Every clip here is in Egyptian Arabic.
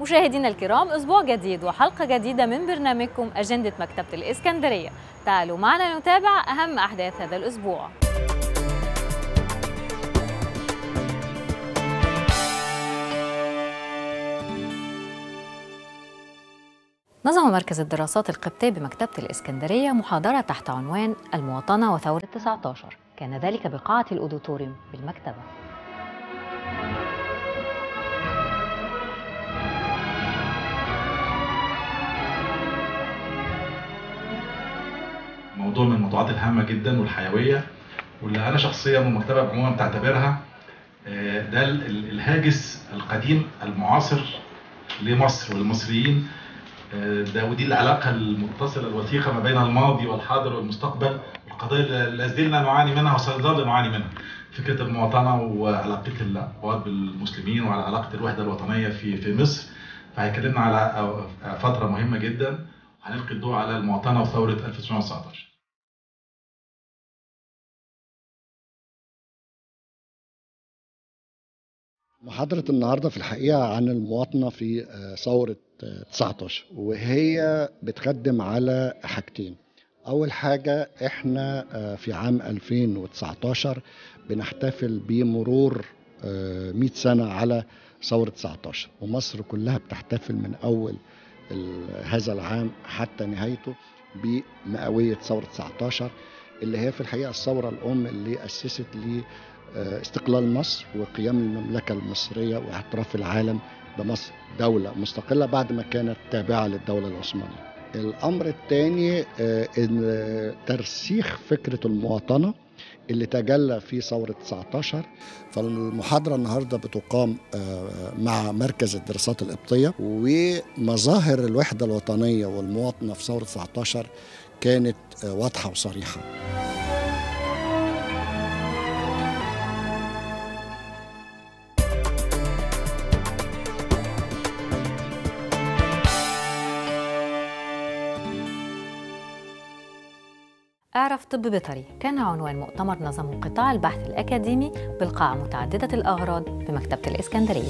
مشاهدينا الكرام أسبوع جديد وحلقة جديدة من برنامجكم أجندة مكتبة الإسكندرية تعالوا معنا نتابع أهم أحداث هذا الأسبوع نظم مركز الدراسات القبطية بمكتبة الإسكندرية محاضرة تحت عنوان المواطنة وثورة 19 كان ذلك بقاعة الأوديتوريوم بالمكتبة موضوع من الموضوعات الهامه جدا والحيويه واللي انا شخصيا والمكتبه عموما بتعتبرها آه، ده ال- ال- الهاجس القديم المعاصر لمصر والمصريين آه، ده ودي العلاقه المتصله الوثيقه ما بين الماضي والحاضر والمستقبل القضيه اللي لا زلنا نعاني منها وسنظل نعاني منها فكره المواطنه وعلاقه الأقوات بالمسلمين وعلى علاقه الوحده الوطنيه في في مصر فهيكلمنا على آه، فتره مهمه جدا هنلقي الضوء على المواطنه وثوره 1919 محاضرة النهاردة في الحقيقة عن المواطنة في آه، ثورة آه، 19 وهي بتخدم على حاجتين أول حاجة إحنا آه، في عام 2019 بنحتفل بمرور آه، 100 سنة على ثورة 19 ومصر كلها بتحتفل من أول ال- هذا العام حتى نهايته بمئوية ثورة 19 اللي هي في الحقيقة الثورة الأم اللي أسست لي آه، استقلال مصر وقيام المملكة المصرية واعتراف العالم بمصر دولة مستقلة بعد ما كانت تابعة للدولة العثمانية الأمر الثاني آه، إن آه، ترسيخ فكرة المواطنة اللي تجلى في ثورة 19 فالمحاضرة النهاردة بتقام آه، مع مركز الدراسات القبطية ومظاهر الوحدة الوطنية والمواطنة في ثورة 19 كانت آه، واضحة وصريحة اعرف طب بيطري كان عنوان مؤتمر نظمه قطاع البحث الأكاديمي بالقاعة متعددة الأغراض بمكتبة الإسكندرية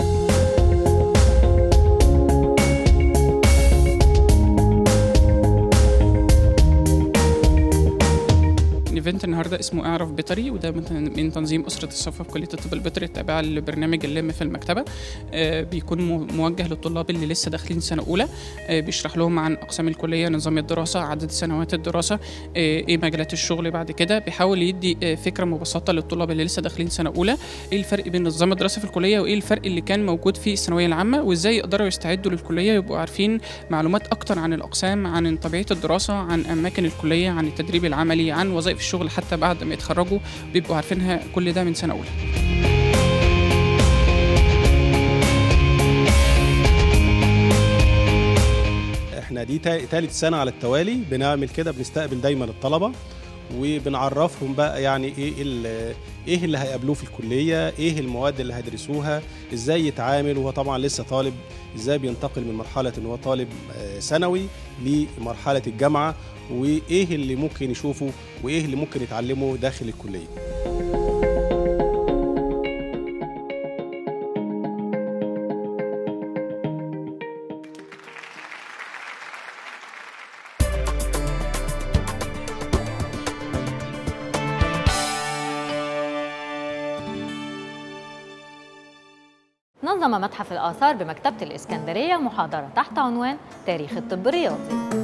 ايفنت النهارده اسمه اعرف بيطري وده من من تنظيم اسره الصفا في كليه الطب البيطري التابعه لبرنامج اللم في المكتبه آه، بيكون مو- موجه للطلاب اللي لسه داخلين سنه اولى آه، بيشرح لهم عن اقسام الكليه نظام الدراسه عدد سنوات الدراسه آه، ايه مجالات الشغل بعد كده بيحاول يدي آه، فكره مبسطه للطلاب اللي لسه داخلين سنه اولى ايه الفرق بين نظام الدراسه في الكليه وايه الفرق اللي كان موجود في الثانويه العامه وازاي يقدروا يستعدوا للكليه يبقوا عارفين معلومات اكتر عن الاقسام عن طبيعه الدراسه عن اماكن الكليه عن التدريب العملي عن وظائف الشغل حتى بعد ما يتخرجوا بيبقوا عارفينها كل ده من سنه اولى احنا دي تا- تالت سنة على التوالي بنعمل كده بنستقبل دايما الطلبة وبنعرفهم بقى يعني ايه ال- ايه اللي هيقابلوه في الكلية ايه المواد اللي هيدرسوها ازاي يتعامل وهو طبعا لسه طالب ازاي بينتقل من مرحلة ان هو طالب آه، ثانوي لمرحلة الجامعة وايه اللي ممكن يشوفه وايه اللي ممكن يتعلمه داخل الكلية نظم متحف الآثار بمكتبة الإسكندرية محاضرة تحت عنوان تاريخ الطب الرياضي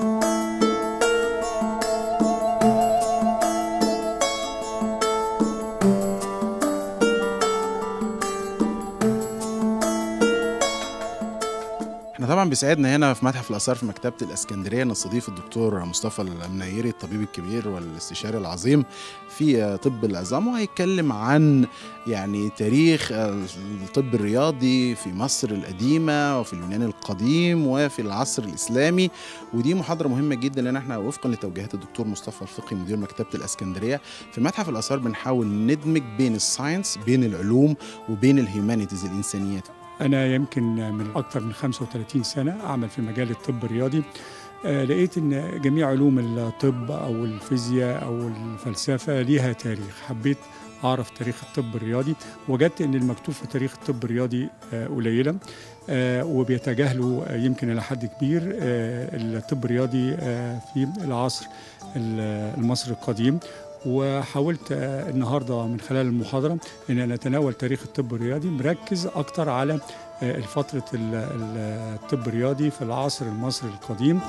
احنا طبعا بيسعدنا هنا في متحف الاثار في مكتبه الاسكندريه نستضيف الدكتور مصطفى المنيري الطبيب الكبير والاستشاري العظيم في طب العظام وهيتكلم عن يعني تاريخ الطب الرياضي في مصر القديمه وفي اليونان القديم وفي العصر الاسلامي ودي محاضره مهمه جدا لان احنا وفقا لتوجيهات الدكتور مصطفى الفقي مدير مكتبه الاسكندريه في متحف الاثار بنحاول ندمج بين الساينس بين العلوم وبين الهيومانيتيز الانسانيات أنا يمكن من أكثر من 35 سنة أعمل في مجال الطب الرياضي آه، لقيت ان جميع علوم الطب او الفيزياء او الفلسفه ليها تاريخ حبيت اعرف تاريخ الطب الرياضي وجدت ان المكتوب في تاريخ الطب الرياضي آه، قليله آه، وبيتجاهلوا آه، يمكن الى حد كبير آه، الطب الرياضي آه، في العصر ال- المصري القديم وحاولت آه، النهارده من خلال المحاضره ان انا اتناول تاريخ الطب الرياضي مركز اكتر على آه، فتره ال- ال- الطب الرياضي في العصر المصري القديم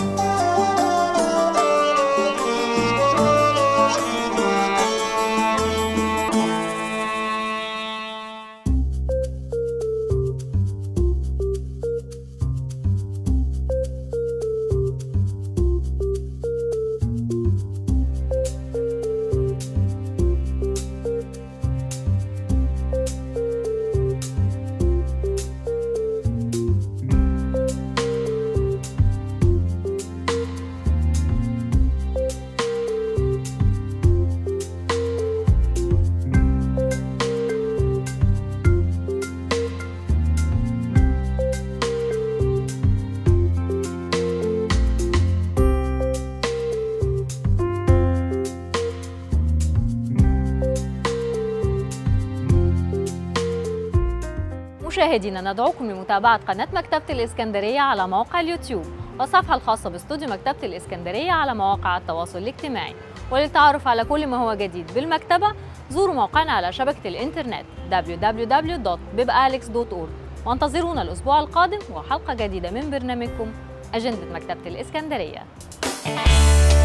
مشاهدينا ندعوكم لمتابعة قناة مكتبة الإسكندرية على موقع اليوتيوب والصفحة الخاصة باستوديو مكتبة الإسكندرية على مواقع التواصل الاجتماعي وللتعرف على كل ما هو جديد بالمكتبة زوروا موقعنا على شبكة الإنترنت www.bibalex.org وانتظرونا الأسبوع القادم وحلقة جديدة من برنامجكم أجندة مكتبة الإسكندرية